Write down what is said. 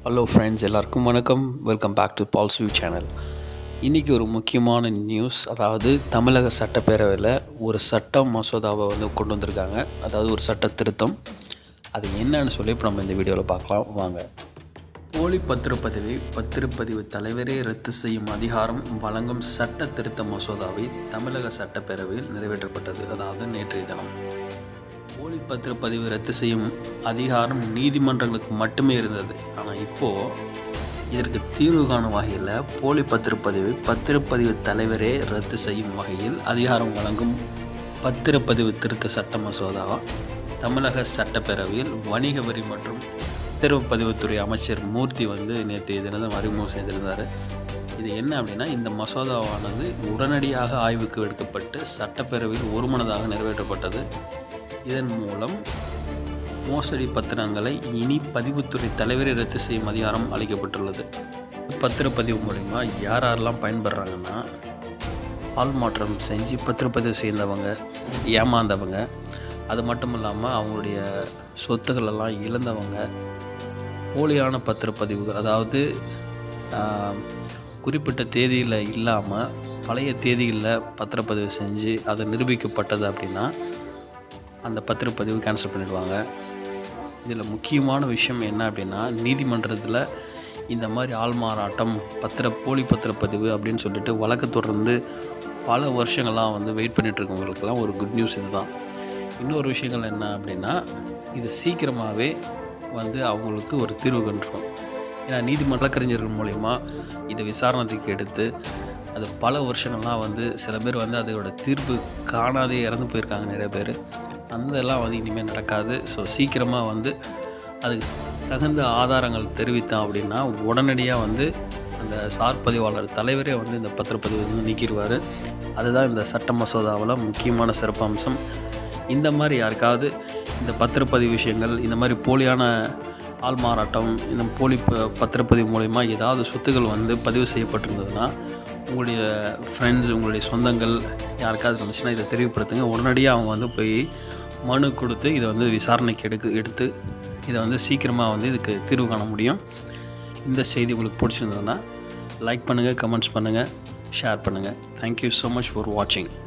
hello friends எல்லாருக்கும் வணக்கம் welcome back to பால்ஸ் வியூ சேனல் இன்றைக்கி ஒரு முக்கியமான நியூஸ் அதாவது தமிழக சட்டப்பேரவையில் ஒரு சட்ட மசோதாவை வந்து கொண்டு வந்திருக்காங்க அதாவது ஒரு சட்ட திருத்தம் அது என்னன்னு சொல்லி இப்போ நம்ம இந்த வீடியோவில் பார்க்கலாம் வாங்க போலி பத்திரப்பதிவை பத்திரப்பதிவு தலைவரே ரத்து செய்யும் அதிகாரம் வழங்கும் சட்ட திருத்த மசோதாவை தமிழக சட்டப்பேரவையில் நிறைவேற்றப்பட்டது அதாவது நேற்றைய தினம் போலி பத்திரப்பதிவு ரத்து செய்யும் அதிகாரம் நீதிமன்றங்களுக்கு மட்டுமே இருந்தது ஆனால் இப்போது இதற்கு தீர்வு காணும் வகையில் போலி பத்திரப்பதிவை பத்திரப்பதிவு தலைவரே ரத்து செய்யும் வகையில் அதிகாரம் வழங்கும் பத்திரப்பதிவு திருத்த சட்ட மசோதா தமிழக சட்டப்பேரவையில் வணிக வரி மற்றும் பத்திரப்பதிவுத்துறை அமைச்சர் மூர்த்தி வந்து நேற்றைய தினம் அறிமுகம் செய்திருந்தார் இது என்ன அப்படின்னா இந்த மசோதாவானது உடனடியாக ஆய்வுக்கு எடுக்கப்பட்டு சட்டப்பேரவையில் ஒருமனதாக நிறைவேற்றப்பட்டது இதன் மூலம் மோசடி பத்திரங்களை இனி பதிவுத்துறை தலைவரை ரத்து செய்யும் அதிகாரம் அளிக்கப்பட்டுள்ளது பத்திரப்பதிவு மூலிமா யார் யாரெல்லாம் பயன்படுறாங்கன்னா ஆள் மாற்றம் செஞ்சு பத்திரப்பதிவு செய்தவங்க ஏமாந்தவங்க அது மட்டும் இல்லாமல் அவங்களுடைய சொத்துக்களெல்லாம் இழந்தவங்க போலியான பத்திரப்பதிவுகள் அதாவது ஆஹ், குறிப்பிட்ட தேதியில் இல்லாமல் பழைய தேதிகளில் பத்திரப்பதிவு செஞ்சு அது நிரூபிக்கப்பட்டது அப்படின்னா அந்த பத்திரப்பதிவு கேன்சல் பண்ணிடுவாங்க இதில் முக்கியமான விஷயம் என்ன அப்படின்னா நீதிமன்றத்தில் இந்த மாதிரி ஆள்மாறாட்டம் பத்திர போலி பத்திரப்பதிவு அப்படின்னு சொல்லிட்டு வழக்கு தொடர்ந்து பல வருஷங்களாக வந்து வெயிட் பண்ணிட்டு இருக்கவங்களுக்கெல்லாம் ஒரு குட் நியூஸ் இதுதான் இன்னொரு விஷயங்கள் என்ன அப்படின்னா இது சீக்கிரமாகவே வந்து அவங்களுக்கு ஒரு தீர்வு கண்டுரும் ஏன்னா நீதிமன்ற வழக்கறிஞர்கள் மூலயமா இதை விசாரணத்துக்கு எடுத்து அது பல வருஷங்கள்லாம் வந்து சில பேர் வந்து அதோட தீர்ப்பு காணாதே இறந்து போயிருக்காங்க நிறைய பேர் அந்த எல்லாம் வந்து இனிமேல் நடக்காது ஸோ சீக்கிரமாக வந்து அதுக்கு தகுந்த ஆதாரங்கள் தெரிவித்தான் அப்படின்னா உடனடியாக வந்து அந்த சார் பதிவாளர் தலைவரே வந்து இந்த பத்திரப்பதிவு வந்து நீக்கிடுவார் அதுதான் இந்த சட்ட மசோதாவில் முக்கியமான சிறப்பம்சம் இந்த மாதிரி யாருக்காவது இந்த பத்திரப்பதிவு விஷயங்கள் இந்த மாதிரி போலியான ஆள் மாறாட்டம் இந்த போலி ப பத்திரப்பதிவு மூலிமா ஏதாவது சொத்துக்கள் வந்து பதிவு செய்யப்பட்டிருந்ததுன்னா உங்களுடைய ஃப்ரெண்ட்ஸ் உங்களுடைய சொந்தங்கள் யாருக்காவது இருந்துச்சுன்னா இதை தெரியப்படுத்துங்க உடனடியாக அவங்க வந்து போய் மனு கொடுத்து இதை வந்து விசாரணைக்கு எடுக்கு எடுத்து இதை வந்து சீக்கிரமாக வந்து இதுக்கு தீர்வு காண முடியும் இந்த செய்தி உங்களுக்கு பிடிச்சிருந்ததுன்னா லைக் பண்ணுங்கள் கமெண்ட்ஸ் பண்ணுங்கள் ஷேர் பண்ணுங்கள் தேங்க்யூ ஸோ மச் ஃபார் வாட்சிங்